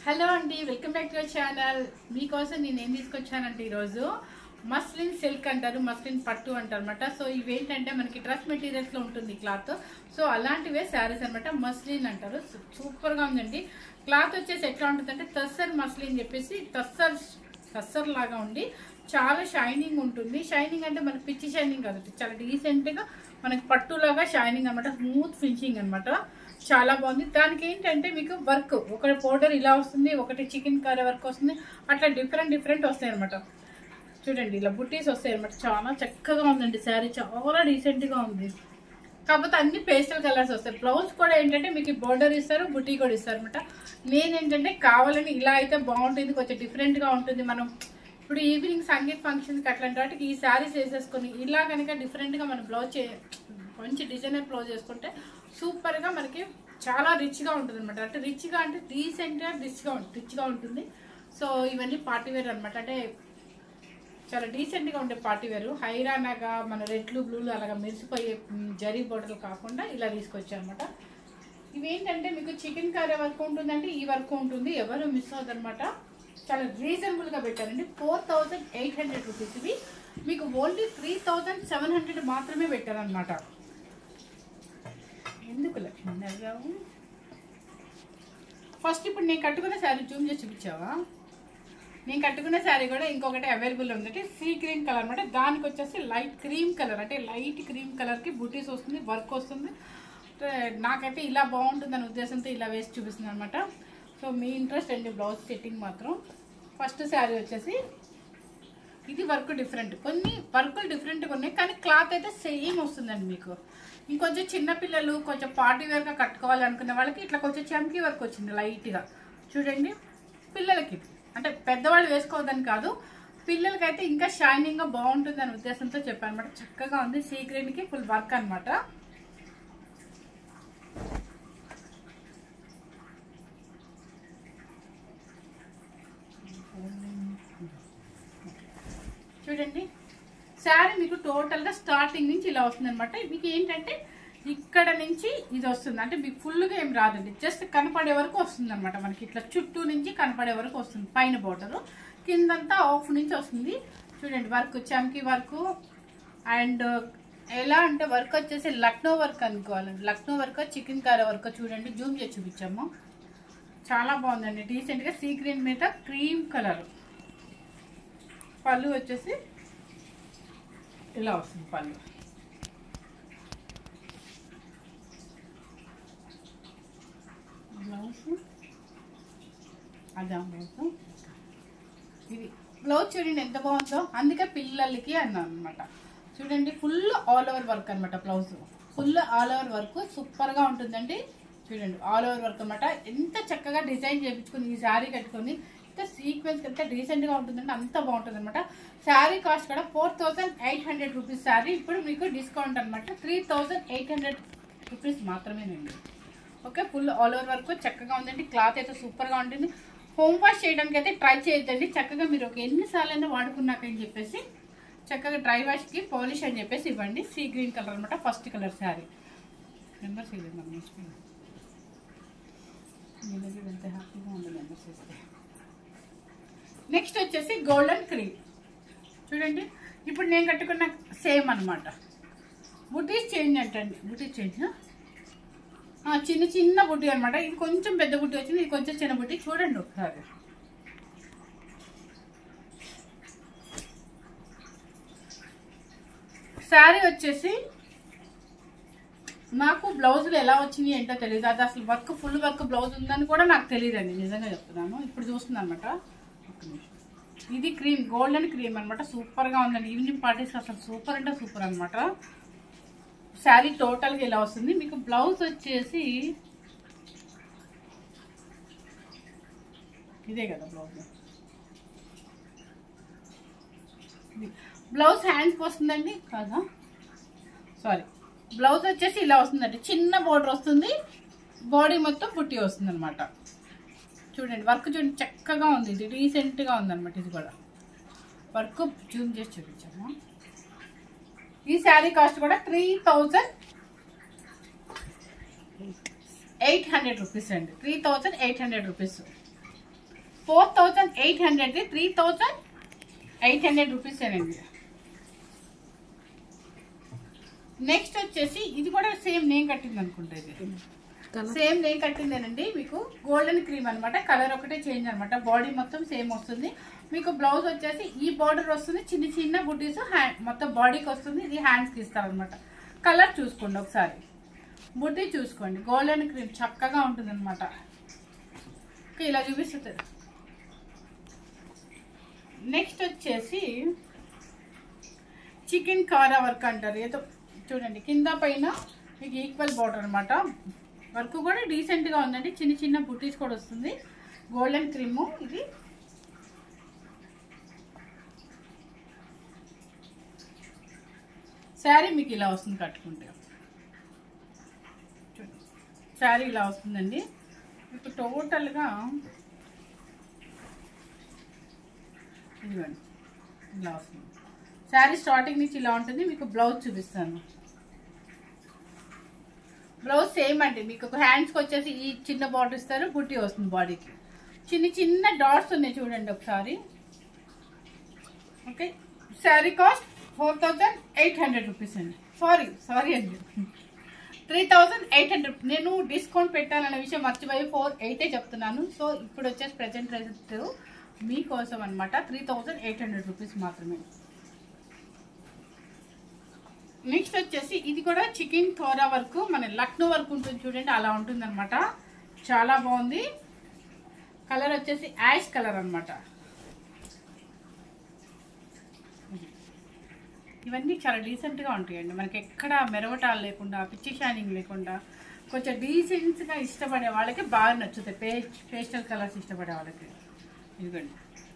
Hello అండి welcome back to our channel మీకోసం నేను ఏం తీసుకొచ్చానంటే ఈరోజు మస్లిన్ సిల్క్ అంటారు మస్లిన్ పట్టు అంటారు అనమాట సో ఇవేంటంటే మనకి డ్రెస్ మెటీరియల్స్ లో ఉంటుంది క్లాత్ సో అలాంటివే శారీస్ అనమాట మస్లిన్ అంటారు సూపర్ గా ఉందండి క్లాత్ వచ్చేసి ఎట్లా ఉంటుందంటే తస్సర్ మస్లిన్ చెప్పేసి తస్సర్ తస్సర్ లాగా ఉండి చాలా షైనింగ్ ఉంటుంది షైనింగ్ అంటే మనకి పిచ్చి షైనింగ్ కాదు చాలా డీసెంట్ గా మనకి పట్టులాగా షైనింగ్ అనమాట స్మూత్ ఫినిషింగ్ అనమాట చాలా బాగుంది దానికి ఏంటంటే మీకు వర్క్ ఒకటి పౌడర్ ఇలా వస్తుంది ఒకటి చికెన్ కర్రీ వర్క్ వస్తుంది అట్లా డిఫరెంట్ డిఫరెంట్ వస్తాయి అనమాట చూడండి ఇలా బుట్టీస్ వస్తాయి అనమాట చాలా చక్కగా ఉందండి శారీ చాలా డీసెంట్ గా ఉంది కాకపోతే అన్ని పేస్టల్ కలర్స్ వస్తాయి బ్లౌజ్ కూడా ఏంటంటే మీకు బోర్డర్ ఇస్తారు బుటీ కూడా ఇస్తారు అనమాట నేనేంటంటే కావాలని ఇలా అయితే బాగుంటుంది కొంచెం డిఫరెంట్ గా ఉంటుంది మనం ఇప్పుడు ఈవినింగ్ సంగీత్ ఫంక్షన్స్కి అట్లాంటి వాటికి ఈ శారీస్ వేసేసుకొని ఇలా కనుక డిఫరెంట్గా మనం బ్లౌజ్ చే మంచి డిజైనర్ బ్లౌజ్ చేసుకుంటే సూపర్గా మనకి చాలా రిచ్గా ఉంటుంది అనమాట అంటే రిచ్గా అంటే డీసెంట్గా రిచ్గా రిచ్గా ఉంటుంది సో ఇవన్నీ పార్టీ వేర్ అనమాట అంటే చాలా డీసెంట్గా ఉండే పార్టీ వేరు హైరానాగా మన రెడ్లు బ్లూలు అలాగా మెరిసిపోయే మ్, జరీ బోర్డర్లు కాకుండా ఇలా తీసుకొచ్చాను అనమాట ఇవేంటంటే మీకు చికెన్ కర్రీ వర్క్ ఉంటుందంటే ఈ వర్క్ ఉంటుంది ఎవరు మిస్ అవ్వదన్నమాట చాలా రీజనబుల్గా పెట్టారండి four thousand eight hundred rupees ఇవి మీకు only three thousand seven hundred మాత్రమే పెట్టారనమాట ఎందుకు లక్ష్మీ నవ్వావు ఫస్ట్ ఇప్పుడు నేను కట్టుకున్న శారీ జూమ్ చేసి చూపించావా నేను కట్టుకున్న శారీ కూడా ఇంకొకటి అవైలబుల్ ఉందంటే సీ గ్రీన్ కలర్ అనమాట దానికి వచ్చేసి లైట్ క్రీమ్ కలర్ అంటే లైట్ క్రీమ్ కలర్కి బుటీస్ వస్తుంది వర్క్ వస్తుంది అంటే నాకైతే ఇలా బాగుంటుందనే ఉద్దేశంతో ఇలా వేసి చూపిస్తుంది అనమాట సో మీ ఇంట్రెస్ట్ అండి బ్లౌజ్ సెట్టింగ్ మాత్రం ఫస్ట్ శారీ వచ్చేసి ఇది వర్క్ డిఫరెంట్ కొన్ని వర్కులు డిఫరెంట్గా ఉన్నాయి కానీ క్లాత్ అయితే సేమ్ వస్తుందండి మీకు ఇంకొంచెం చిన్న పిల్లలు కొంచెం పార్టీ వేర్గా కట్టుకోవాలి అనుకునే వాళ్ళకి ఇట్లా కొంచెం చమ్కీ వర్క్ వచ్చింది లైట్గా చూడండి పిల్లలకి ఇది. అంటే పెద్దవాళ్ళు వేసుకోవద్దని కాదు పిల్లలకైతే ఇంకా షైనింగ్గా బాగుంటుంది అనే ఉద్దేశంతో చెప్పాను అనమాట చక్కగా ఉంది సీ గ్రీన్కి ఫుల్ వర్క్ అనమాట చూడండి శారీ మీకు టోటల్గా స్టార్టింగ్ నుంచి ఇలా వస్తుంది అనమాట మీకు ఏంటంటే ఇక్కడ నుంచి ఇది వస్తుంది అంటే మీకు ఫుల్గా ఏం రాదండి జస్ట్ కనపడే వరకు వస్తుంది అనమాట మనకి ఇట్లా చుట్టూ నుంచి కనపడే వరకు వస్తుంది పైన బోర్డర్ కిందంతా ఆఫ్ నుంచి వస్తుంది చూడండి వర్క్ చమ్కీ వర్క్ అండ్ ఎలా అంటే వర్క్ వచ్చేసి లక్నో వర్క్ అనుకోవాలండి Lucknow work chikankari work చూడండి జూమ్ చేసి చూపించాము చాలా బాగుందండి డీసెంట్గా సీ గ్రీన్ మీద క్రీమ్ కలర్ పళ్ళు వచ్చేసి ఇలా వస్తుంది పళ్ళు బ్లౌజ్ అదా బ్లౌజ్ ఇది బ్లౌజ్ చూడండి ఎంత బాగుందో అందుకే పిల్లలకి అన్నాను అనమాట చూడండి ఫుల్ ఆల్ ఓవర్ వర్క్ అనమాట blouse full all over work సూపర్గా ఉంటుందండి చూడండి ఆల్ ఓవర్ వర్క్ అనమాట ఎంత చక్కగా డిజైన్ చేయించుకుని ఈ శారీ కట్టుకొని ఎంత సీక్వెన్స్ ఎంత డీసెంట్గా ఉంటుందంటే అంత బాగుంటుంది అనమాట శారీ కాస్ట్ కూడా four thousand eight hundred rupees sari ఇప్పుడు మీకు డిస్కౌంట్ అనమాట three thousand eight hundred rupees మాత్రమేనండి okay full all over work చక్కగా ఉందండి క్లాత్ అయితే సూపర్గా ఉంటుంది హోమ్ వాష్ చేయడానికి అయితే ట్రై చేయొద్దండి చక్కగా మీరు ఒక ఎన్నిసార్లు అయినా వాడుకున్నాకని చెప్పేసి చక్కగా డ్రై వాష్కి పాలిష్ అని చెప్పేసి ఇవ్వండి సీ గ్రీన్ కలర్ అనమాట ఫస్ట్ కలర్ శారీ మెంబర్స్ ఇవ్వండి మరి మర్చిపోయింది మీ దగ్గర ఎంత హ్యాపీగా ఉంది మెంబర్స్ ఇస్తే నెక్స్ట్ వచ్చేసి గోల్డెన్ క్రీమ్ చూడండి ఇప్పుడు నేను కట్టుకున్న సేమ్ అనమాట బుటీస్ చేంజ్ అంటండి బుటీస్ చేంజ్ ఆ, చిన్న చిన్న బుట్టి అనమాట ఇది కొంచెం పెద్ద బుట్టి వచ్చింది ఇది కొంచెం చిన్న బుట్టి చూడండి ఒకసారి శారీ వచ్చేసి నాకు బ్లౌజులు ఎలా వచ్చినాయి ఏంటో తెలియదు అది అసలు వర్క్ ఫుల్ వర్క్ బ్లౌజ్ ఉందని కూడా నాకు తెలియదండి నిజంగా చెప్తున్నాను ఇప్పుడు చూస్తుంది అనమాట ఇది క్రీమ్ గోల్డెన్ క్రీమ్ అనమాట సూపర్గా ఉందండి ఈవినింగ్ పార్టీస్ అసలు సూపర్ అంటే సూపర్ అనమాట శారీ టోటల్గా ఇలా వస్తుంది మీకు బ్లౌజ్ వచ్చేసి ఇదే కదా బ్లౌజ్ బ్లౌజ్ హ్యాండ్స్కి వస్తుందండి కాదా సారీ బ్లౌజ్ వచ్చేసి ఇలా వస్తుందండి చిన్న బోర్డర్ వస్తుంది బాడీ మొత్తం పుట్టి వస్తుంది అనమాట చూడండి వర్క్ చూడండి చక్కగా ఉంది ఇది రీసెంట్గా ఉందన్నమాట ఇది కూడా వర్క్ జూమ్ చేసి చూపించాము ఈ శారీ కాస్ట్ కూడా three thousand eight hundred rupees అండి three thousand eight hundred rupees four thousand eight hundred three thousand eight hundred rupees అండి నెక్స్ట్ వచ్చేసి ఇది కూడా సేమ్ నేను కట్టింది అనుకుంటా ఇది సేమ్ నేను కట్టిందేనండి మీకు గోల్డెన్ క్రీమ్ అన్నమాట కలర్ ఒకటే చేంజ్ అన్నమాట బాడీ మొత్తం సేమ్ వస్తుంది మీకు బ్లౌజ్ వచ్చేసి ఈ బార్డర్ వస్తుంది చిన్న చిన్న బుడ్డీస్ హ్యాండ్ మొత్తం బాడీకి వస్తుంది ఇది హ్యాండ్స్కి ఇస్తారనమాట కలర్ చూసుకోండి ఒకసారి బుడ్డీ చూసుకోండి గోల్డెన్ క్రీమ్ చక్కగా ఉంటుంది అనమాట ఇలా చూపిస్తుంది నెక్స్ట్ వచ్చేసి చికెన్ కారా వర్క్ అంటారు ఏదో చూడండి కింద పైన మీకు ఈక్వల్ బార్డర్ అనమాట వర్క్ కూడా డీసెంట్గా ఉందండి చిన్న చిన్న బుటీస్ కూడా వస్తుంది గోల్డెన్ క్రీము ఇది శారీ మీకు ఇలా వస్తుంది కట్టుకుంటే చూడండి శారీ ఇలా వస్తుందండి మీకు టోటల్గా ఇదిగోండి ఇలా వస్తుంది శారీ స్టార్టింగ్ నుంచి ఇలా ఉంటుంది మీకు బ్లౌజ్ చూపిస్తాను బ్లౌజ్ సేమ్ అండి మీకు హ్యాండ్స్కి వచ్చేసి ఈ చిన్న బార్డర్ ఇస్తారు బుట్టి వస్తుంది బాడీకి చిన్న చిన్న డాట్స్ ఉన్నాయి చూడండి ఒకసారి okay sari cost four thousand eight hundred rupees అండి సారీ సారీ అండి త్రీ థౌజండ్ ఎయిట్ హండ్రెడ్ నేను డిస్కౌంట్ పెట్టాలనే విషయం మర్చిపోయి ఫోర్ ఎయిటే చెప్తున్నాను సో ఇప్పుడు వచ్చేసి ప్రజెంట్ రేట్ మీకోసం అనమాట three thousand eight hundred rupees మాత్రమే నెక్స్ట్ వచ్చేసి ఇది కూడా చికెన్ కోరా వర్క్ మన లక్నో వర్క్ ఉంటుంది చూడండి అలా ఉంటుంది అనమాట చాలా బాగుంది కలర్ వచ్చేసి యాష్ కలర్ అనమాట ఇవన్నీ చాలా డీసెంట్గా ఉంటాయండి మనకి ఎక్కడ మెరవటాలు లేకుండా పిచ్చి షైనింగ్ లేకుండా కొంచెం డీసెంట్గా ఇష్టపడే వాళ్ళకి బాగా నచ్చుతాయి పే పేస్టల్ కలర్స్ ఇష్టపడే వాళ్ళకి ఇదిగోండి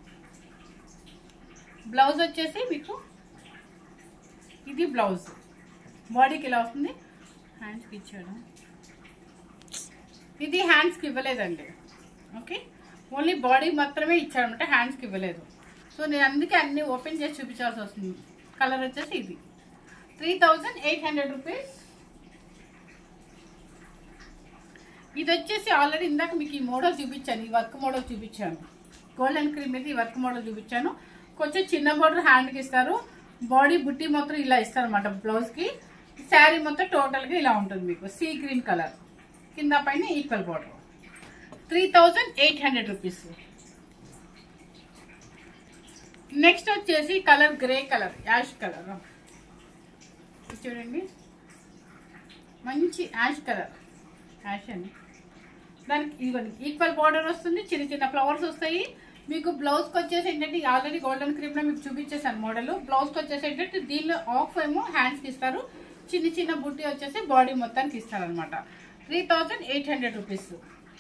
బ్లౌజ్ వచ్చేసి మీకు ఇది బ్లౌజ్ బాడీకి ఇలా వస్తుంది హ్యాండ్స్కి ఇచ్చాడు ఇది హ్యాండ్స్కి ఇవ్వలేదండి ఓకే ఓన్లీ బాడీ మాత్రమే ఇచ్చాడనమాట హ్యాండ్స్కి ఇవ్వలేదు సో నేను అందుకే అన్ని ఓపెన్ చేసి చూపించాల్సి వస్తుంది కలర్ వచ్చేసి ఇది three thousand eight hundred rupees ఇది వచ్చేసి ఆల్రెడీ ఇందాక మీకు ఈ మోడల్ చూపించాను ఈ వర్క్ మోడల్ చూపించాను గోల్డెన్ క్రీమ్ మీద ఈ వర్క్ మోడల్ చూపించాను కొంచెం చిన్న బోర్డర్ హ్యాండ్కి ఇస్తారు బాడీ బుట్టి మొత్తం ఇలా ఇస్తారు అనమాట బ్లౌజ్కి శారీ మొత్తం టోటల్గా ఇలా ఉంటుంది మీకు సీ గ్రీన్ కలర్ కింద పైన equal border three thousand eight hundred rupees next వచ్చేసి colour grey colour ash colour చూడండి మంచి యాష్ కలర్ యాష్ అండి దానికి ఇదిగోండి ఈక్వల్ బార్డర్ వస్తుంది చిన్న చిన్న ఫ్లవర్స్ వస్తాయి మీకు బ్లౌజ్కి వచ్చేసి ఏంటంటే ఆల్రెడీ గోల్డెన్ క్రీమ్లో మీకు చూపించేసాను మోడల్ బ్లౌజ్కి వచ్చేసి ఏంటంటే దీనిలో ఆఫ్ ఏమో హ్యాండ్స్కి ఇస్తారు చిన్న చిన్న బుట్టి వచ్చేసి బాడీ మొత్తానికి ఇస్తారు అనమాట three thousand eight hundred rupees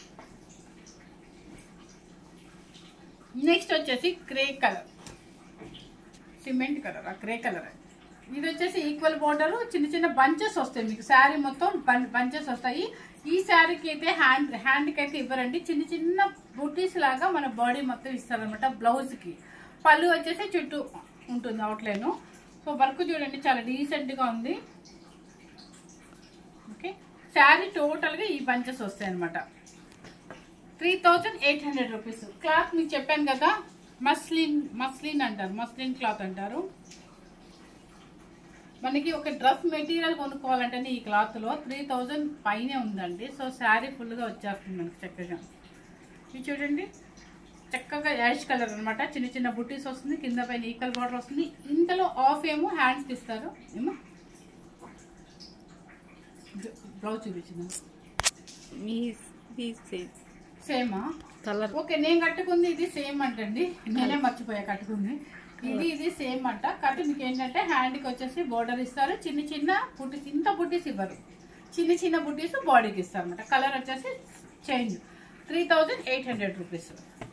next వచ్చేసి గ్రే కలర్ సిమెంట్ కలర్ ఆ గ్రే కలర్ ఇది వచ్చేసి ఈక్వల్ బోర్డర్ చిన్న చిన్న బంచెస్ వస్తాయి మీకు శారీ మొత్తం బంచెస్ వస్తాయి ఈ శారీకి అయితే హ్యాండ్ హ్యాండ్కి అయితే ఇవ్వరండి చిన్న చిన్న బుటీస్ లాగా మన బాడీ మొత్తం ఇస్తారనమాట బ్లౌజ్కి పళ్ళు వచ్చేసి చుట్టూ ఉంటుంది అవుట్లైన్ సో వర్క్ చూడండి చాలా డీసెంట్గా ఉంది ఓకే శారీ టోటల్గా ఈ బంచెస్ వస్తాయి అనమాట three thousand eight hundred rupees cloth మీకు చెప్పాను కదా మస్లిన్ మస్లిన్ అంటారు మస్లిన్ క్లాత్ అంటారు మనకి ఒక డ్రెస్ మెటీరియల్ కొనుక్కోవాలంటే ఈ క్లాత్లో త్రీ థౌజండ్ పైనే ఉందండి సో శారీ ఫుల్గా వచ్చేస్తుంది మనకి చక్కగా ఇది చూడండి చక్కగా యాష్ కలర్ అనమాట చిన్న చిన్న బుట్టీస్ వస్తుంది కింద పైన ఈక్వల్ బార్డర్ వస్తుంది ఇంతలో ఆఫ్ ఏమో హ్యాండ్స్కి ఇస్తారు ఏమో బ్లౌజ్ చూపించింది మీ మీ సేమ్ సేమా కలర్ ఓకే నేను కట్టుకుంది ఇది సేమ్ అంటండి నేనే మర్చిపోయా కట్టుకుంది ఇది ఇది సేమ్ అంట కట్టు మీకు ఏంటంటే హ్యాండ్కి వచ్చేసి బోర్డర్ ఇస్తారు చిన్న చిన్న బుట్టీస్ ఇంత బుట్టీస్ ఇవ్వరు చిన్న చిన్న బుట్టీస్ బాడీకి ఇస్తారు అనమాట కలర్ వచ్చేసి change three thousand eight hundred rupees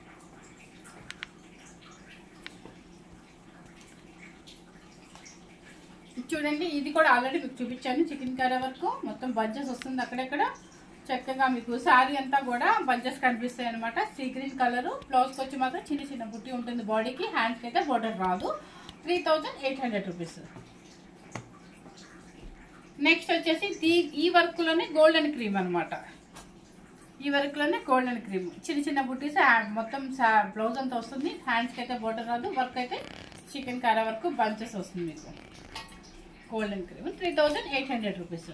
చూడండి ఇది కూడా ఆల్రెడీ మీకు చూపించాను చికెన్ కర్రీ వరకు మొత్తం బంచెస్ వస్తుంది అక్కడెక్కడ చక్కగా మీకు శారీ అంతా కూడా బంచెస్ కనిపిస్తాయి అనమాట సీ గ్రీన్ కలర్ బ్లౌజ్కి వచ్చి మాత్రం చిన్న చిన్న బుట్టి ఉంటుంది బాడీకి హ్యాండ్స్కి అయితే బోర్డర్ రాదు three thousand eight hundred rupees next వచ్చేసి దీ ఈ వర్క్లోనే గోల్డెన్ క్రీమ్ అనమాట ఈ వర్క్లోనే గోల్డెన్ క్రీమ్ చిన్న చిన్న బుట్టీస్ మొత్తం బ్లౌజ్ అంతా వస్తుంది హ్యాండ్స్కి అయితే బోర్డర్ రాదు వర్క్ అయితే చికెన్ కారా వరకు బంచెస్ వస్తుంది మీకు golden cream three thousand eight hundred rupees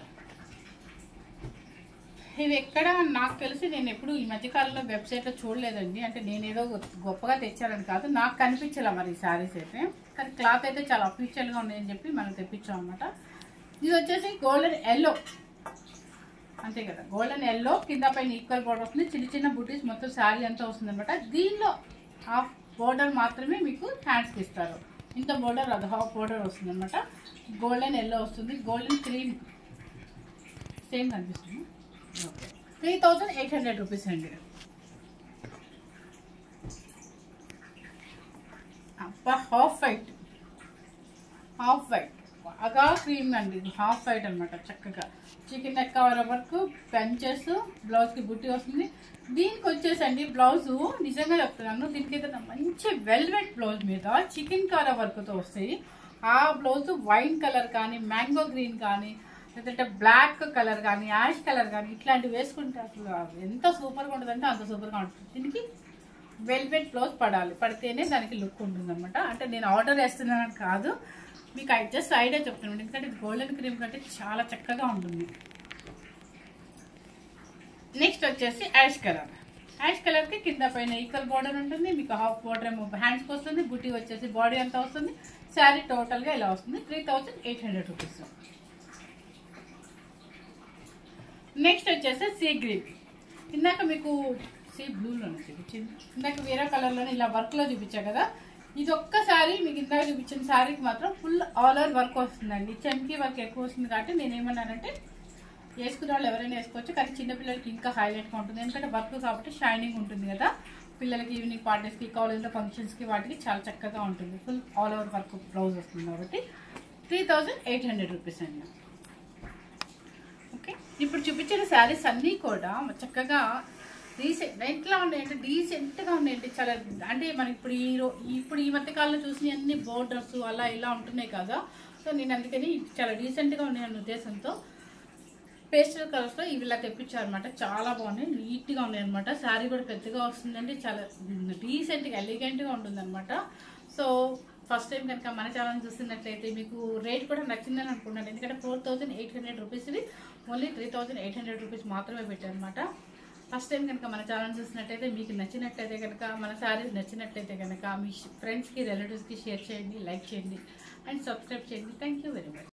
ఇవి ఎక్కడ నాకు తెలిసి నేను ఎప్పుడు ఈ మధ్యకాలంలో వెబ్సైట్లో చూడలేదండి అంటే నేను ఏదో గొప్పగా తెచ్చానని కాదు నాకు కనిపించాల మరి ఈ శారీస్ అయితే కానీ క్లాత్ అయితే చాలా అఫీషియల్గా ఉన్నాయని చెప్పి మనం తెప్పించాం అనమాట ఇది వచ్చేసి గోల్డెన్ ఎల్లో అంతే కదా గోల్డెన్ ఎల్లో కింద పైన ఈక్వల్ బోర్డర్ వస్తుంది చిన్న చిన్న బుటీస్ మొత్తం శారీ అంతా వస్తుంది అనమాట దీనిలో హాఫ్ బోర్డర్ మాత్రమే మీకు హ్యాండ్స్కి ఇస్తారు ఇంత బోర్డర్ అది హాఫ్ బోర్డర్ వస్తుంది అనమాట గోల్డెన్ ఎల్లో వస్తుంది గోల్డెన్ క్రీమ్ సేమ్ కనిపిస్తుంది okay three thousand eight hundred rupees అండి అబ్బా హాఫ్ వైట్ హాఫ్ వైట్ బాగా క్రీమ్ అండి ఇది హాఫ్ వైట్ అనమాట చక్కగా చికెన్ నెక్ కవర్ వరకు పెంచెస్ బ్లౌజ్కి బుట్టి వస్తుంది దీనికి వచ్చేసండి బ్లౌజ్ నిజంగా చెప్తున్నాను దీనికి ఏదైనా మంచి వెల్వెట్ బ్లౌజ్ మీద చికెన్ కవర్ వర్క్తో వస్తాయి ఆ బ్లౌజ్ వైన్ కలర్ కానీ మ్యాంగో గ్రీన్ కానీ లేదంటే బ్లాక్ కలర్ కానీ యాష్ కలర్ కానీ ఇట్లాంటివి వేసుకుంటే అసలు ఎంత సూపర్గా ఉంటుందంటే అంత సూపర్గా ఉంటుంది దీనికి వెల్వెట్ బ్లౌజ్ పడాలి పడితేనే దానికి లుక్ ఉంటుంది అనమాట అంటే నేను ఆర్డర్ వేస్తున్నాను కాదు మీకు ఐ జస్ట్ ఐడియా చెప్తున్నాను ఎందుకంటే ఇది గోల్డెన్ క్రీమ్ కంటే చాలా చక్కగా ఉంటుంది నెక్స్ట్ వచ్చేసి యాష్ కలర్ యాష్ కలర్కి కింద పైన ఈక్వల్ బార్డర్ ఉంటుంది మీకు హాఫ్ బార్డర్ ఏమో హ్యాండ్స్కి వస్తుంది బుట్టి వచ్చేసి బాడీ అంతా వస్తుంది శారీ టోటల్గా ఇలా వస్తుంది three thousand eight hundred rupees next వచ్చేసి సీ గ్రీన్ ఇందాక మీకు సీ బ్లూలోనే చూపించింది ఇందాక వేరే కలర్లోనే ఇలా వర్క్లో చూపించా కదా ఇది ఒక్కసారి మీకు ఇందాక చూపించిన శారీకి మాత్రం ఫుల్ ఆల్ ఓవర్ వర్క్ వస్తుందండి చెంకి వర్క్ ఎక్కువ వస్తుంది కాబట్టి నేను ఏమన్నానంటే వేసుకునే వాళ్ళు ఎవరైనా వేసుకోవచ్చు కానీ చిన్నపిల్లలకి ఇంకా హైలైట్గా ఉంటుంది ఎందుకంటే వర్క్ కాబట్టి షైనింగ్ ఉంటుంది కదా పిల్లలకి ఈవినింగ్ పార్టీస్కి కాలేజ్లో ఫంక్షన్స్కి వాటికి చాలా చక్కగా ఉంటుంది full all over work blouse వస్తుంది కాబట్టి three thousand eight hundred rupees అండి ఓకే ఇప్పుడు చూపించిన శారీస్ అన్నీ కూడా చక్కగా రీసెంట్ ఎట్లా ఉన్నాయంటే డీసెంట్గా ఉన్నాయండి చాలా అంటే మనకి ఇప్పుడు ఈ రో ఇప్పుడు ఈ మధ్య కాలంలో చూసిన అన్ని బోర్డర్స్ అలా ఇలా ఉంటున్నాయి కదా సో నేను అందుకని చాలా డీసెంట్గా ఉన్నాయన్న ఉద్దేశంతో పేస్టల్ కలర్స్లో ఇవి ఇలా తెప్పించారు అనమాట చాలా బాగున్నాయి నీట్గా ఉన్నాయి అనమాట శారీ కూడా పెద్దగా వస్తుందండి చాలా డీసెంట్గా ఎలిగెంట్గా ఉంటుంది అనమాట సో ఫస్ట్ టైం కనుక మన ఛానల్ చూస్తున్నట్లయితే మీకు రేట్ కూడా నచ్చిందని అనుకున్నాను ఎందుకంటే ఫోర్ థౌజండ్ ఎయిట్ హండ్రెడ్ రూపీస్ది only three thousand eight hundred rupees మాత్రమే పెట్టారు అనమాట ఫస్ట్ టైం కనుక మన ఛానల్ చూసినట్టయితే మీకు నచ్చినట్లయితే కనుక మన శారీస్ నచ్చినట్లయితే కనుక మీ ఫ్రెండ్స్కి రిలేటివ్స్కి షేర్ చేయండి లైక్ చేయండి అండ్ సబ్స్క్రైబ్ చేయండి థ్యాంక్ యూ వెరీ మచ్